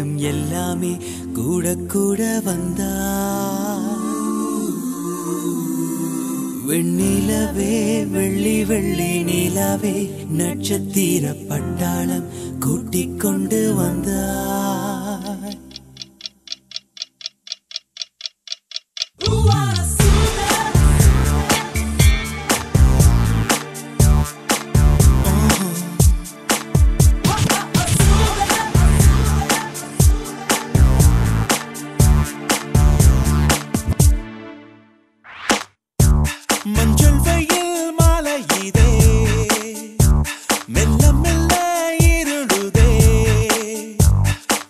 நேரம் எல்லாமே கூட கூட வந்தா வெண்ணிலவே வெள்ளி வெள்ளி நிலவே நட்சத்திர பட்டாளம் கூட்டிக் கொண்டு வந்தா மஞ்சள் வெயில் மாலை இதே மெல்ல மெல்ல இருளுதே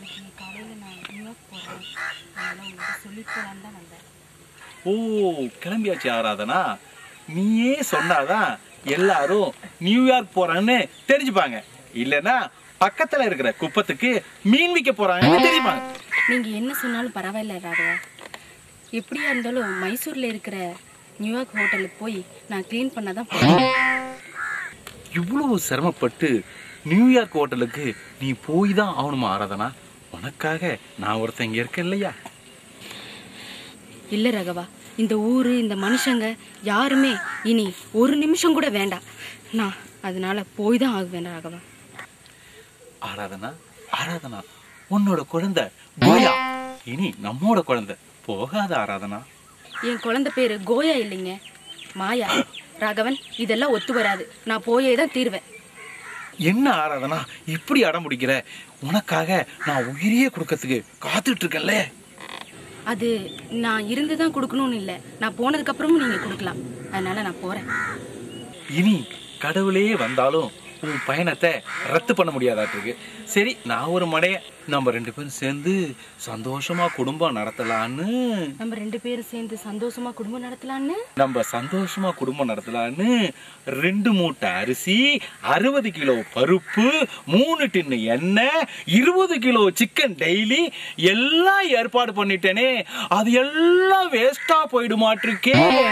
நாளைக்கு காலையில் நான் நியூயார்க் போகிறேன் அதனால் உங்கள்கிட்ட சொல்லிட்டு போகலான்னு தான் வந்தேன் ஓ கிளம்பியாச்சு ஆராதனா நீயே சொன்னாதான் எல்லாரும் நியூயார்க் போறான்னு தெரிஞ்சுப்பாங்க இல்லைன்னா பக்கத்துல இருக்கிற குப்பத்துக்கு மீன் விற்க போறாங்கன்னு தெரியுமாங்க நீங்கள் என்ன சொன்னாலும் பரவாயில்ல ராகவா எப்படியா இருந்தாலும் மைசூரில் இருக்கிற நியூயார்க் ஹோட்டலுக்கு போய் நான் க்ளீன் பண்ண தான் போகிறேன் இவ்வளவு சிரமப்பட்டு நியூயார்க் ஹோட்டலுக்கு நீ போய் தான் ஆகணுமா ஆராதனா உனக்காக நான் ஒருத்தன் இங்க இருக்கேன் இல்லையா இல்லை ராகவா இந்த ஊர் இந்த மனுஷங்க யாருமே இனி ஒரு நிமிஷம் கூட வேண்டாம் நான் அதனால போய் தான் ஆகுவேன் ராகவா ஆராதனா ஆராதனா உன்னோட குழந்தை கோயா இனி நம்மோட குழந்தை போகாத ஆராதனா என் குழந்தை பேரு கோயா இல்லைங்க மாயா ராகவன் இதெல்லாம் ஒத்து வராது நான் போயே தான் தீருவேன் என்ன ஆராதனா இப்படி அடம் முடிக்கிற உனக்காக நான் உயிரையே கொடுக்கறதுக்கு காத்துட்டு இருக்கேன்ல அது நான் இருந்து தான் கொடுக்கணும்னு இல்லை நான் போனதுக்கு அப்புறமும் நீங்கள் கொடுக்கலாம் அதனால நான் போகிறேன் இனி கடவுளே வந்தாலும் உன் பயணத்தை ரத்து பண்ண முடியாதாட்டிருக்கு சரி நான் ஒரு மடைய நம்ம ரெண்டு பேரும் சேர்ந்து சந்தோஷமா குடும்பம் நடத்தலான்னு நம்ம ரெண்டு பேரும் சேர்ந்து சந்தோஷமா குடும்பம் நடத்தலான்னு நம்ம சந்தோஷமா குடும்பம் நடத்தலான்னு ரெண்டு மூட்டை அரிசி அறுபது கிலோ பருப்பு மூணு டின்னு எண்ணெய் இருபது கிலோ சிக்கன் டெய்லி எல்லாம் ஏற்பாடு பண்ணிட்டேனே அது எல்லாம் வேஸ்டா போயிடுமாட்டிருக்கே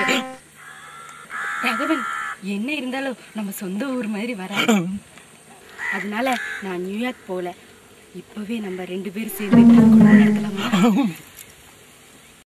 ராகவன் என்ன இருந்தாலும் நம்ம சொந்த ஊர் மாதிரி வராது அதனால நான் நியூயார்க் போகல இப்பவே நம்ம ரெண்டு பேரும் சேர்ந்து குடும்பம் நடத்தலாமா